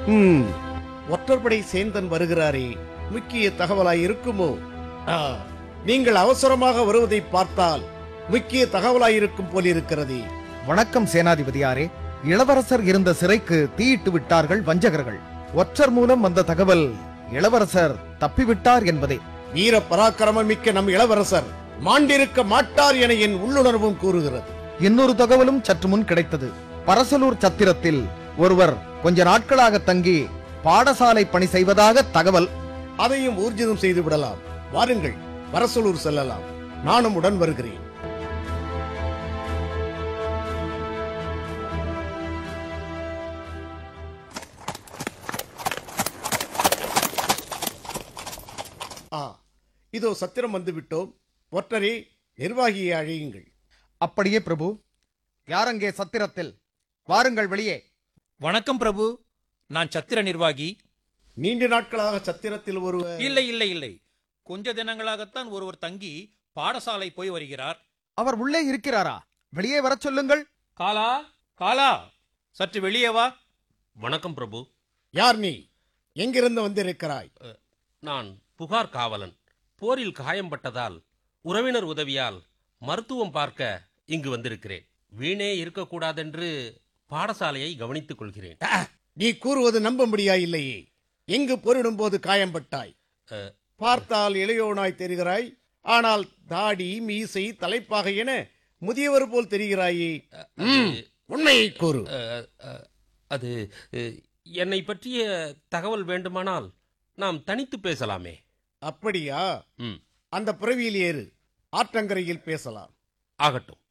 ம், ஒற்றற்படை சேந்தன் வருகிறாரே முக்கிய தகவலாய் இருக்குமோ ஆ, நீங்கள் அவசரமாக வருவதை பார்த்தால் முக்கிய தகவலாய் இருக்கும் போலிருக்கிறதே வணக்கம் சேனாதிபதியாரே இளவரசர் இருந்த சிறைக்கு தீயிட்டு விட்டார்கள் வஞ்சகர்கள் ஒற்றர் மூலம் வந்த தகவல் இளவரசர் தப்பிவிட்டார் என்பதே வீர பராக்கிரமமிக்க நம் இளவரசர் மாண்டிருக்க மாட்டார் என என் உள்ளுணர்வும் கூறுகிறது இன்னொரு தகவலும் சற்று முன் கிடைத்தது பரசலூர் சத்திரத்தில் ஒருவர் கொஞ்ச நாட்களாக தங்கி பாடசாலை பணி செய்வதாக தகவல் அதையும் ஊர்ஜிதம் செய்து விடலாம் வாருங்கள் வரசலூர் செல்லலாம் நானும் உடன் வருகிறேன் ஆ இதோ சத்திரம் வந்து விட்டோம் ஒற்றரே நிர்வாகியை அழையுங்கள் அப்படியே பிரபு யாரங்கே சத்திரத்தில் வாருங்கள் வெளியே வணக்கம் பிரபு நான் சத்திர நிர்வாகி நீண்ட நாட்களாக சத்திரத்தில் ஒருவர் இல்லை இல்லை இல்லை கொஞ்ச தினங்களாகத்தான் ஒருவர் தங்கி பாடசாலை போய் வருகிறார் அவர் உள்ளே இருக்கிறாரா வெளியே வரச் சொல்லுங்கள் காலா காலா சற்று வெளியே வா வணக்கம் பிரபு யார் நீ எங்கிருந்து வந்திருக்கிறாய் நான் புகார் காவலன் போரில் காயம்பட்டதால் உறவினர் உதவியால் மருத்துவம் பார்க்க இங்கு வந்திருக்கிறேன் வீணே இருக்கக்கூடாதென்று பாடசாலையை கவனித்துக் கொள்கிறேன் நீ கூறுவது நம்ப முடியா இல்லையே எங்கு போரிடும் போது காயம்பட்டாய் அஹ், பார்த்தால் இளையோனாய் தெரிகிறாய் ஆனால் தாடி மீசை தலைப்பாக என முதியவர் போல் தெரிகிறாயே ம், உண்மையை கூறு அஹ், அஹ், அது அஹ், என்னை பற்றிய தகவல் வேண்டுமானால் நாம் தனித்து பேசலாமே அப்படியா ம் அந்த புறவியில் ஏறு ஆற்றங்கரையில் பேசலாம் ஆகட்டும்